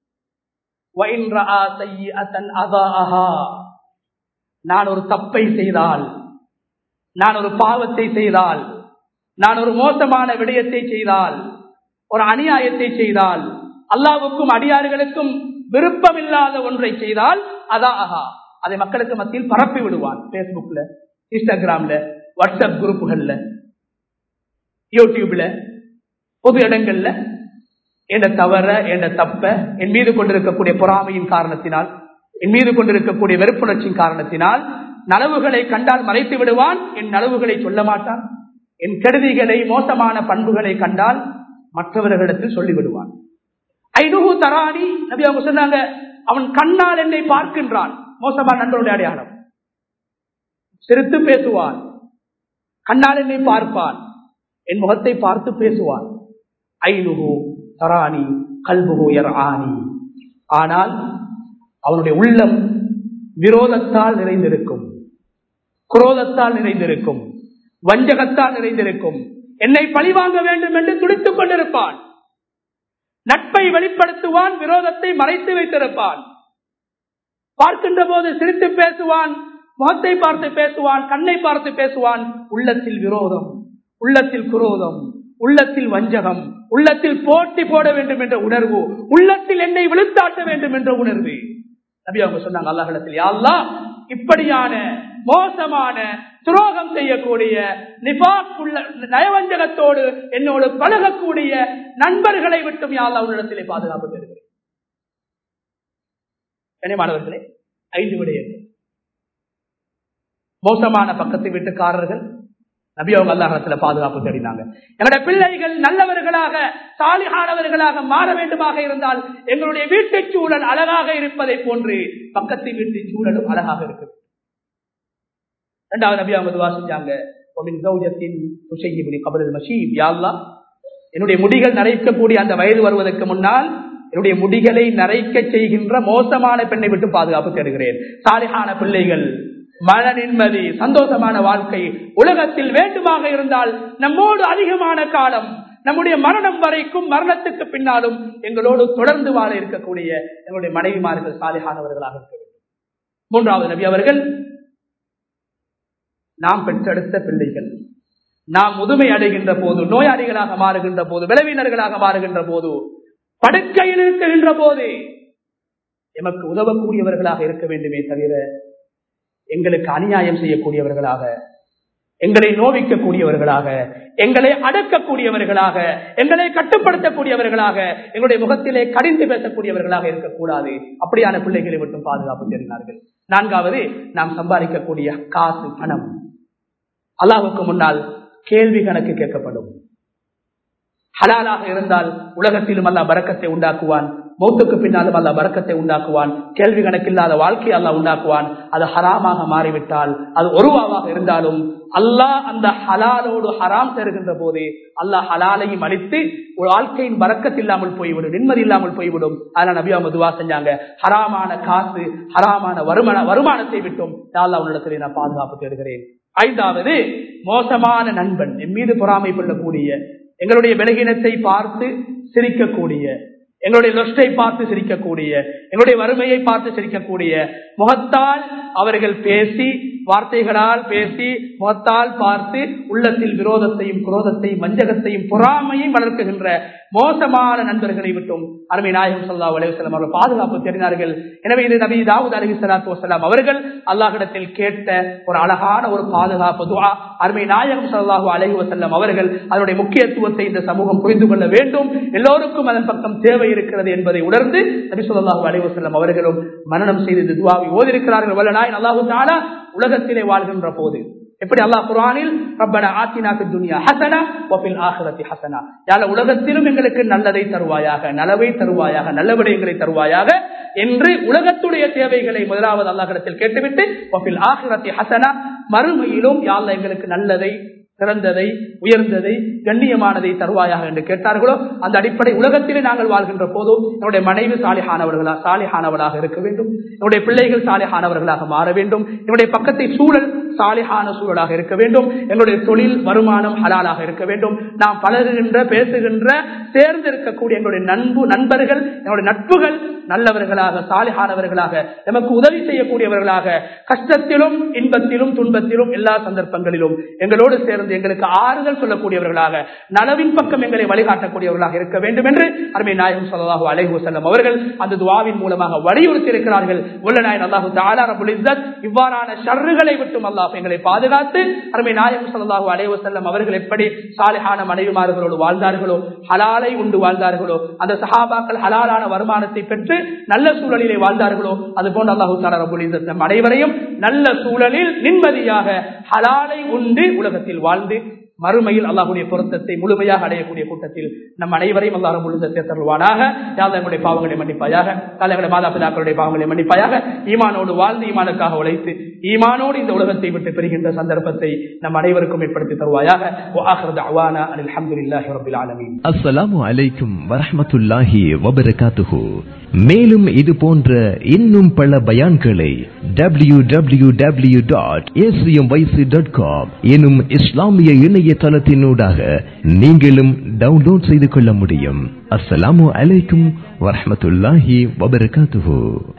நான் ஒரு தப்பை செய்தால் நான் ஒரு பாவத்தை செய்தால் நான் ஒரு மோசமான விடயத்தை செய்தால் ஒரு அநியாயத்தை செய்தால் அல்லாவுக்கும் அடியார்களுக்கும் விருப்பமில்லாத ஒன்றை செய்தால் அதான் ஆஹா அதை மக்களுக்கு மத்தியில் பரப்பி விடுவான் பேஸ்புக்ல இன்ஸ்டாகிராம்ல வாட்ஸ்அப் குரூப்புகள்ல யூடியூப்ல பொது இடங்கள்ல என்ன தவற என்ன தப்ப என் மீது கொண்டிருக்கக்கூடிய பொறாமையின் காரணத்தினால் என் மீது கொண்டிருக்கக்கூடிய வெறுப்புணர்ச்சியின் காரணத்தினால் நலவுகளை கண்டால் மறைத்து விடுவான் என் நலவுகளை சொல்ல மாட்டான் என் கருதிகளை மோசமான பண்புகளை கண்டால் மற்றவர்களிடத்தில் சொல்லிவிடுவான் ஐநூறு தராணி நபி அவங்க சொன்னாங்க அவன் கண்ணால் என்னை பார்க்கின்றான் மோசமான நண்பனுடைய அடையாளம் சிரித்து பேசுவான் கண்ணால் என்னை பார்ப்பான் என் முகத்தை பார்த்து பேசுவான் ஐநுகு தராணி கல்புகு ஆணி ஆனால் அவனுடைய உள்ளம் விரோதத்தால் நிறைந்திருக்கும் குரோதத்தால் நிறைந்திருக்கும் வஞ்சகத்தால் நிறைந்திருக்கும் என்னை பழிவாங்க வேண்டும் என்று துடித்துக் கொண்டிருப்பான் நட்பை வெளிப்படுத்துவான் விரோதத்தை மறைத்து வைத்திருப்பான் பார்க்கின்ற போது சிரித்து பேசுவான் முகத்தை பார்த்து பேசுவான் கண்ணை பார்த்து பேசுவான் உள்ளத்தில் விரோதம் உள்ளத்தில் குரோதம் உள்ளத்தில் வஞ்சகம் உள்ளத்தில் போட்டி போட வேண்டும் என்ற உணர்வு உள்ளத்தில் என்னை விழுத்தாட்ட வேண்டும் என்ற உணர்வு நபி அவங்க சொன்னாங்க அல்லாஹிடத்தில் யாழ்லா இப்படியான மோசமான துரோகம் செய்யக்கூடிய நிபாக்குள்ள நயவஞ்சகத்தோடு என்னோடு பழகக்கூடிய நண்பர்களை விட்டும் யாழ்லா உன்னிடத்திலே பாதுகாப்பு பெறுகிறேன் கனிமானவர்களே ஐந்து விடயங்கள் மோசமான பக்கத்து வீட்டுக்காரர்கள் நபி அவங்க அல்லாஹத்துல பாதுகாப்பு தேடினாங்க எங்களுடைய பிள்ளைகள் நல்லவர்களாக சாலிகானவர்களாக மாற வேண்டுமாக இருந்தால் எங்களுடைய வீட்டு சூழல் அழகாக இருப்பதை போன்று பக்கத்து வீட்டு சூழலும் அழகாக இருக்குது இரண்டாவது நபி அவங்க துவா செஞ்சாங்க என்னுடைய முடிகள் நரைக்கக்கூடிய அந்த வயது வருவதற்கு முன்னால் என்னுடைய முடிகளை நரைக்க செய்கின்ற மோசமான பெண்ணை விட்டு பாதுகாப்பு தேடுகிறேன் சாலிகான பிள்ளைகள் மன நிம்மதி சந்தோஷமான வாழ்க்கை உலகத்தில் வேண்டுமாக இருந்தால் நம்மோடு அதிகமான காலம் நம்முடைய மரணம் வரைக்கும் மரணத்துக்கு பின்னாலும் எங்களோடு தொடர்ந்து வாழ இருக்கக்கூடிய எங்களுடைய மனைவிமார்கள் சாலிகானவர்களாக இருக்க வேண்டும் மூன்றாவது நபி அவர்கள் நாம் பெற்றெடுத்த பிள்ளைகள் நாம் முதுமை அடைகின்ற போது நோயாளிகளாக மாறுகின்ற போது விளைவினர்களாக மாறுகின்ற போது படுக்கையில் இருக்குகின்ற போது எமக்கு உதவக்கூடியவர்களாக இருக்க வேண்டுமே தவிர எங்களுக்கு அநியாயம் செய்யக்கூடியவர்களாக எங்களை நோவிக்கக்கூடியவர்களாக எங்களை அடக்கக்கூடியவர்களாக எங்களை கட்டுப்படுத்தக்கூடியவர்களாக எங்களுடைய முகத்திலே கடிந்து பேசக்கூடியவர்களாக இருக்கக்கூடாது அப்படியான பிள்ளைகளை மட்டும் பாதுகாப்பு தேடினார்கள் நான்காவது நாம் சம்பாதிக்கக்கூடிய காசு பணம் அல்லாவுக்கு முன்னால் கேள்வி கணக்கு கேட்கப்படும் ஹலாலாக இருந்தால் உலகத்திலும் அல்லா பறக்கத்தை உண்டாக்குவான் மௌத்துக்கு பின்னாலும் அல்ல பறக்கத்தை உண்டாக்குவான் கேள்வி கணக்கில்லாத வாழ்க்கையை அல்ல உண்டாக்குவான் அது ஹராமாக மாறிவிட்டால் அது ஒருவாவாக இருந்தாலும் அல்லாஹ் அந்த ஹலாலோடு ஹராம் தருகின்ற போது அல்லாஹ் ஹலாலையும் அழித்து ஒரு வாழ்க்கையின் பறக்கத்து இல்லாமல் போய்விடும் நிம்மதி இல்லாமல் போய்விடும் அதனால நபி அவங்க துவா செஞ்சாங்க ஹராமான காசு ஹராமான வருமான வருமானத்தை விட்டும் அல்லா உன்னிடத்திலே நான் பாதுகாப்பு தேடுகிறேன் ஐந்தாவது மோசமான நண்பன் என் மீது பொறாமை கொள்ளக்கூடிய எங்களுடைய விலகினத்தை பார்த்து சிரிக்கக்கூடிய எங்களுடைய லொஸ்டை பார்த்து சிரிக்கக்கூடிய எங்களுடைய வறுமையை பார்த்து சிரிக்கக்கூடிய முகத்தால் அவர்கள் பேசி வார்த்தைகளால் பேசி முகத்தால் பார்த்து உள்ளத்தில் விரோதத்தையும் குரோதத்தையும் வஞ்சகத்தையும் பொறாமையும் வளர்க்குகின்ற மோசமான நண்பர்களை விட்டும் அருமை நாயகம் சல்லா அலைவசலம் அவர்கள் பாதுகாப்பு தெரிந்தார்கள் எனவே இது நபி தாவூத் அலி சலாத்து வசலாம் அவர்கள் அல்லாஹிடத்தில் கேட்ட ஒரு அழகான ஒரு பாதுகாப்பு துவா அருமை நாயகம் சல்லாஹூ அலஹி வசல்லம் அவர்கள் அதனுடைய முக்கியத்துவத்தை இந்த சமூகம் புரிந்து கொள்ள வேண்டும் எல்லோருக்கும் அதன் பக்கம் தேவை இருக்கிறது என்பதை உணர்ந்து நபி சொல்லாஹூ அலி வசல்லம் அவர்களும் மரணம் செய்து இந்த துவாவை ஓதிருக்கிறார்கள் வல்ல நாயன் அல்லாஹு தாலா உலகத்திலே வாழ்கின்ற போது எப்படி அல்லாஹ் குரானில் ரப்பன ஆத்தினாக்கு துனியா ஹசனா ஒபில் ஆஹிரத்தி ஹசனா யார உலகத்திலும் எங்களுக்கு நல்லதை தருவாயாக நலவை தருவாயாக நல்ல விடயங்களை தருவாயாக என்று உலகத்துடைய தேவைகளை முதலாவது அல்லாஹிடத்தில் கேட்டுவிட்டு ஒபில் ஆஹிரத்தி ஹசனா மறுமையிலும் யாழ்ல எங்களுக்கு நல்லதை சிறந்ததை உயர்ந்ததை கண்ணியமானதை தருவாயாக என்று கேட்டார்களோ அந்த அடிப்படை உலகத்திலே நாங்கள் வாழ்கின்ற போதும் என்னுடைய மனைவி சாலிஹானவர்களா சாலிஹானவளாக இருக்க வேண்டும் என்னுடைய பிள்ளைகள் சாலிஹானவர்களாக மாற வேண்டும் என்னுடைய பக்கத்தை சூழல் சாலிஹான சூழலாக இருக்க வேண்டும் என்னுடைய தொழில் வருமானம் ஹலாலாக இருக்க வேண்டும் நாம் பழகுகின்ற பேசுகின்ற சேர்ந்து இருக்கக்கூடிய எங்களுடைய நண்பு நண்பர்கள் என்னுடைய நட்புகள் நல்லவர்களாக சாலிஹானவர்களாக நமக்கு உதவி செய்யக்கூடியவர்களாக கஷ்டத்திலும் இன்பத்திலும் துன்பத்திலும் எல்லா சந்தர்ப்பங்களிலும் எங்களோடு சேர்ந்து எங்களுக்கு ஆறுதல் சொல்லக்கூடியவர்களாக நலவின் பக்கம் எங்களை வழிகாட்டக்கூடியவர்களாக இருக்க வேண்டும் என்று அருமை நாயகம் சொல்லலாஹு அலைஹு செல்லம் அவர்கள் அந்த துவாவின் மூலமாக வலியுறுத்தி இருக்கிறார்கள் உள்ள நாயன் அல்லாஹு தாலா ரபுல் இஸ்ஸத் இவ்வாறான ஷர்றுகளை விட்டும் அல்லாஹ் எங்களை பாதுகாத்து அருமை நாயகம் சொல்லலாஹு அலைஹு செல்லம் அவர்கள் எப்படி சாலிஹான மனைவிமார்களோடு வாழ்ந்தார்களோ ஹலாலை உண்டு வாழ்ந்தார்களோ அந்த சஹாபாக்கள் ஹலாலான வருமானத்தை பெற்று நல்ல சூழலிலே வாழ்ந்தார்களோ அது போன்ற அல்லாஹு தாலா ரபுல் இஸ்ஸத் நம் அனைவரையும் நல்ல சூழலில் நிம்மதியாக ஹலாலை உண்டு உலகத்தில் வாழ்ந்து மறுமையில் அல்லாஹுடைய பொருத்தத்தை முழுமையாக அடையக்கூடிய கூட்டத்தில் நம் அனைவரையும் அல்லாஹ் முழுதத்தை தருவானாக யாவது எங்களுடைய பாவங்களை மன்னிப்பாயாக தலைவருடைய மாதா பிதாக்களுடைய பாவங்களை மன்னிப்பாயாக ஈமானோடு வாழ்ந்து ஈமானுக்காக உழைத்து ஈமானோடு இந்த உலகத்தை விட்டு பெறுகின்ற சந்தர்ப்பத்தை நம் அனைவருக்கும் ஏற்படுத்தி தருவாயாக அலமதுல்லாஹி ரபில் ஆலமீன் அஸ்ஸலாமு அலைக்கும் வரஹ்மத்துல்லாஹி வபரகாத்துஹு மேலும் இது போன்ற இன்னும் பல பயான்களை W W W dot dot com எனும் இஸ்லாமிய இணையதளத்தினூடாக நீங்களும் டவுன்லோட் செய்து கொள்ள முடியும் அஸ்ஸலாமு அலைக்கும் வரஹ்மத்துல்லாஹி வபரகாத்துஹு